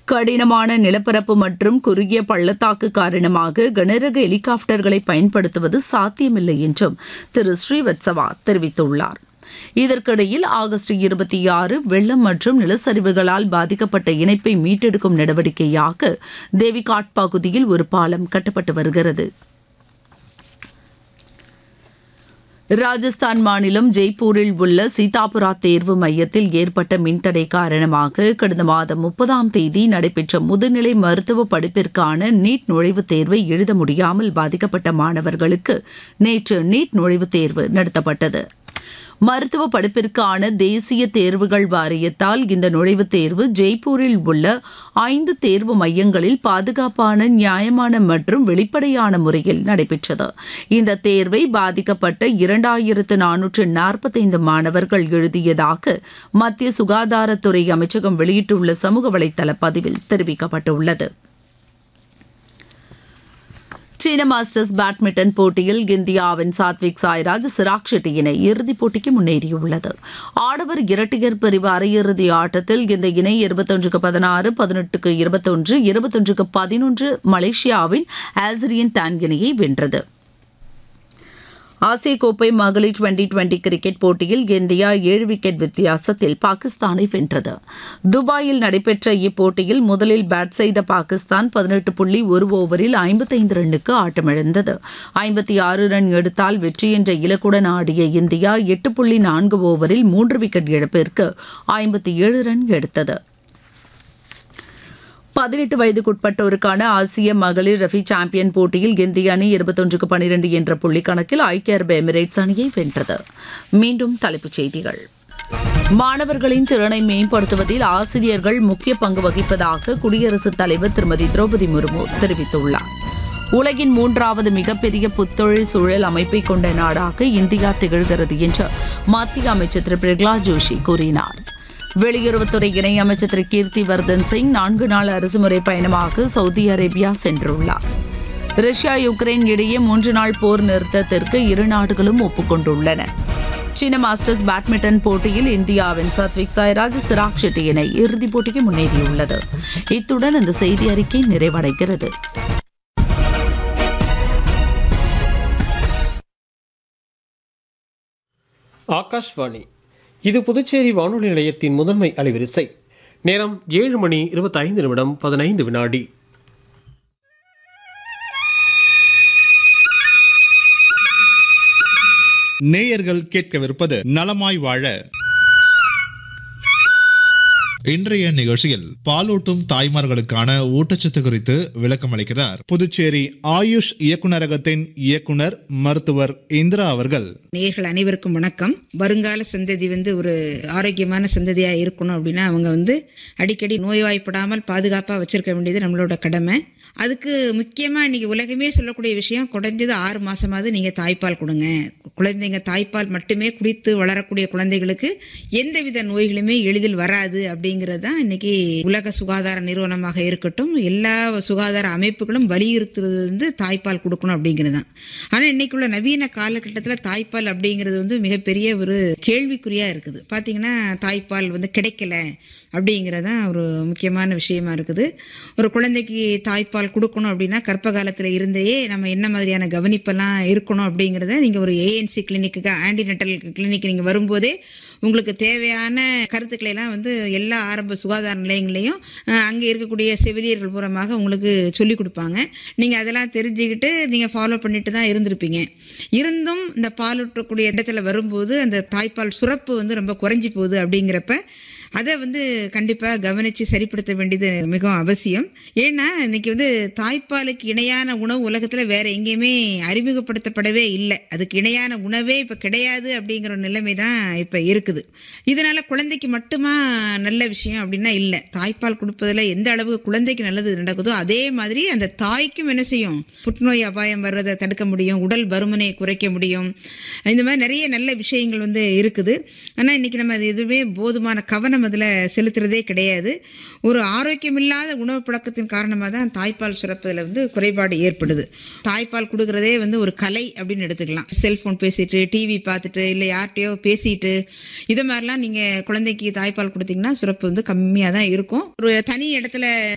கடினமான நிலப்பரப்பு மற்றும் குறுகிய பள்ளத்தாக்கு காரணமாக கனரக ஹெலிகாப்டர்களை பயன்படுத்துவது சாத்தியமில்லை என்றும் திரு ஸ்ரீவத்சவா தெரிவித்துள்ளார் இதற்கிடையில் ஆகஸ்ட் இருபத்தி ஆறு வெள்ளம் மற்றும் நிலச்சரிவுகளால் பாதிக்கப்பட்ட இணைப்பை மீட்டெடுக்கும் நடவடிக்கையாக தேவிகாட் பகுதியில் ஒரு பாலம் கட்டப்பட்டு வருகிறது ராஜஸ்தான் மாநிலம் ஜெய்ப்பூரில் உள்ள சீதாபுரா தேர்வு மையத்தில் ஏற்பட்ட மின்தடை காரணமாக கடந்த மாதம் முப்பதாம் தேதி நடைபெற்ற முதுநிலை மருத்துவ படிப்பிற்கான நீட் நுழைவுத் தேர்வை எழுத முடியாமல் பாதிக்கப்பட்ட மாணவர்களுக்கு நேற்று நீட் நுழைவுத் தேர்வு நடத்தப்பட்டது மருத்துவ படிப்பிற்கான தேசிய தேர்வுகள் வாரியத்தால் இந்த நுழைவுத் தேர்வு ஜெய்ப்பூரில் உள்ள ஐந்து தேர்வு மையங்களில் பாதுகாப்பான நியாயமான மற்றும் வெளிப்படையான முறையில் நடைபெற்றது இந்த தேர்வை பாதிக்கப்பட்ட இரண்டாயிரத்து நானூற்று நாற்பத்தைந்து மாணவர்கள் எழுதியதாக மத்திய சுகாதாரத்துறை அமைச்சகம் வெளியிட்டுள்ள சமூக வலைதள பதிவில் தெரிவிக்கப்பட்டுள்ளது சீன மாஸ்டர்ஸ் பேட்மிண்டன் போட்டியில் இந்தியாவின் சாத்விக் சாய்ராஜ் சிராக் ஷெட்டி இணை இறுதிப் போட்டிக்கு முன்னேறியுள்ளது ஆடவர் இரட்டையர் பிரிவு அரையிறுதி ஆட்டத்தில் இந்த இணை இருபத்தொன்றுக்கு பதினாறு பதினெட்டுக்கு இருபத்தொன்று இருபத்தொன்றுக்கு பதினொன்று மலேசியாவின் ஆசிரியன் டான் இணையை வென்றது ஆசிய கோப்பை மகளிர் டுவெண்டி டுவெண்டி கிரிக்கெட் போட்டியில் இந்தியா ஏழு விக்கெட் வித்தியாசத்தில் பாகிஸ்தானை வென்றது துபாயில் நடைபெற்ற இப்போட்டியில் முதலில் பேட் செய்த பாகிஸ்தான் பதினெட்டு புள்ளி ஒரு ஓவரில் ஐம்பத்தைந்து ரன்னுக்கு ஆட்டமிழந்தது ஐம்பத்தி ஆறு ரன் எடுத்தால் வெற்றி என்ற இலக்குடன் ஆடிய இந்தியா எட்டு புள்ளி நான்கு ஓவரில் மூன்று விக்கெட் இழப்பிற்கு ஐம்பத்தி ஏழு ரன் எடுத்தது பதினெட்டு வயதுக்குட்பட்டோருக்கான ஆசிய மகளிர் ரஃபி சாம்பியன் போட்டியில் இந்திய அணி இருபத்தொன்றுக்கு பனிரெண்டு என்ற புள்ளி கணக்கில் ஐக்கிய அரபு எமிரேட்ஸ் அணியை வென்றது மீண்டும் தலைப்புச் செய்திகள் மாணவர்களின் திறனை மேம்படுத்துவதில் ஆசிரியர்கள் முக்கிய பங்கு வகிப்பதாக குடியரசுத் தலைவர் திருமதி திரௌபதி முர்மு தெரிவித்துள்ளார் உலகின் மூன்றாவது மிகப்பெரிய புத்தொழில் சூழல் அமைப்பை கொண்ட நாடாக இந்தியா திகழ்கிறது என்று மத்திய அமைச்சர் திரு பிரகலாத் ஜோஷி கூறினார் வெளியுறவுத்துறை இணையமைச்சர் திரு கீர்த்தி வர்தன் சிங் நான்கு நாள் அரசுமுறை பயணமாக சவுதி அரேபியா சென்றுள்ளார் ரஷ்யா யுக்ரைன் இடையே மூன்று நாள் போர் நிறுத்தத்திற்கு இரு நாடுகளும் ஒப்புக்கொண்டுள்ளன சீன மாஸ்டர்ஸ் பேட்மிண்டன் போட்டியில் இந்தியாவின் சத்விக் சாய்ராஜ் சிராக் ஷெட்டி இணை இறுதிப் போட்டிக்கு முன்னேறியுள்ளது இத்துடன் இந்த செய்தி அறிக்கை நிறைவடைகிறது ஆகாஷ்வாணி இது புதுச்சேரி வானொலி நிலையத்தின் முதன்மை அலைவரிசை நேரம் ஏழு மணி இருபத்தைந்து நிமிடம் பதினைந்து வினாடி நேயர்கள் கேட்கவிருப்பது நலமாய் வாழ இன்றைய நிகழ்ச்சியில் பாலூட்டும் தாய்மார்களுக்கான ஊட்டச்சத்து குறித்து விளக்கம் அளிக்கிறார் புதுச்சேரி ஆயுஷ் இயக்குநரகத்தின் இயக்குனர் மருத்துவர் இந்திரா அவர்கள் நேர்கள் அனைவருக்கும் வணக்கம் வருங்கால சந்ததி வந்து ஒரு ஆரோக்கியமான சந்ததியா இருக்கணும் அப்படின்னா அவங்க வந்து அடிக்கடி நோய்வாய்ப்படாமல் பாதுகாப்பாக வச்சிருக்க வேண்டியது நம்மளோட கடமை அதுக்கு முக்கியமாக இன்னைக்கு உலகமே சொல்லக்கூடிய விஷயம் குறைஞ்சது ஆறு மாசமாவது நீங்கள் தாய்ப்பால் கொடுங்க குழந்தைங்க தாய்ப்பால் மட்டுமே குடித்து வளரக்கூடிய குழந்தைகளுக்கு எந்தவித நோய்களுமே எளிதில் வராது அப்படிங்கிறது தான் இன்னைக்கு உலக சுகாதார நிறுவனமாக இருக்கட்டும் எல்லா சுகாதார அமைப்புகளும் வலியுறுத்துறது வந்து தாய்ப்பால் கொடுக்கணும் அப்படிங்கிறது தான் ஆனால் இன்னைக்குள்ள நவீன காலகட்டத்தில் தாய்ப்பால் அப்படிங்கிறது வந்து மிகப்பெரிய ஒரு கேள்விக்குறியாக இருக்குது பார்த்தீங்கன்னா தாய்ப்பால் வந்து கிடைக்கல அப்படிங்கிறதான் ஒரு முக்கியமான விஷயமா இருக்குது ஒரு குழந்தைக்கு தாய்ப்பால் கொடுக்கணும் அப்படின்னா கர்ப்ப காலத்தில் இருந்தே நம்ம என்ன மாதிரியான கவனிப்பெல்லாம் இருக்கணும் அப்படிங்கிறத நீங்கள் ஒரு ஏஎன்சி கிளினிக்கு ஆன்டிநெட்டல் கிளினிக் நீங்கள் வரும்போதே உங்களுக்கு தேவையான கருத்துக்களை எல்லாம் வந்து எல்லா ஆரம்ப சுகாதார நிலையங்களையும் அங்கே இருக்கக்கூடிய செவிலியர்கள் மூலமாக உங்களுக்கு சொல்லிக் கொடுப்பாங்க நீங்கள் அதெல்லாம் தெரிஞ்சுக்கிட்டு நீங்கள் ஃபாலோ பண்ணிட்டு தான் இருந்திருப்பீங்க இருந்தும் இந்த பாலூட்டக்கூடிய இடத்துல வரும்போது அந்த தாய்ப்பால் சுரப்பு வந்து ரொம்ப குறைஞ்சி போகுது அப்படிங்கிறப்ப அதை வந்து கண்டிப்பாக கவனித்து சரிப்படுத்த வேண்டியது மிகவும் அவசியம் ஏன்னா இன்னைக்கு வந்து தாய்ப்பாலுக்கு இணையான உணவு உலகத்தில் வேற எங்கேயுமே அறிமுகப்படுத்தப்படவே இல்லை அதுக்கு இணையான உணவே இப்போ கிடையாது அப்படிங்கிற ஒரு நிலைமை தான் இப்போ இருக்குது இதனால குழந்தைக்கு மட்டுமா நல்ல விஷயம் அப்படின்னா இல்லை தாய்ப்பால் கொடுப்பதில் எந்த அளவுக்கு குழந்தைக்கு நல்லது நடக்குதோ அதே மாதிரி அந்த தாய்க்கும் என்ன செய்யும் புற்றுநோய் அபாயம் வர்றதை தடுக்க முடியும் உடல் பருமனை குறைக்க முடியும் இந்த மாதிரி நிறைய நல்ல விஷயங்கள் வந்து இருக்குது ஆனால் இன்னைக்கு நம்ம அது எதுவுமே போதுமான கவனம் அதில் செலுத்துறதே கிடையாது ஒரு ஆரோக்கியமில்லாத உணவு பழக்கத்தின் காரணமாக தான் தாய்ப்பால் சுரப்பதில் வந்து குறைபாடு ஏற்படுது தாய்ப்பால் கொடுக்குறதே வந்து ஒரு கலை அப்படின்னு எடுத்துக்கலாம் செல்ஃபோன் பேசிட்டு டிவி பார்த்துட்டு இல்லை யார்கிட்டயோ பேசிட்டு இது மாதிரிலாம் நீங்கள் குழந்தைக்கு தாய்ப்பால் கொடுத்தீங்கன்னா சுரப்பு வந்து கம்மியாக தான் இருக்கும் ஒரு தனி இடத்துல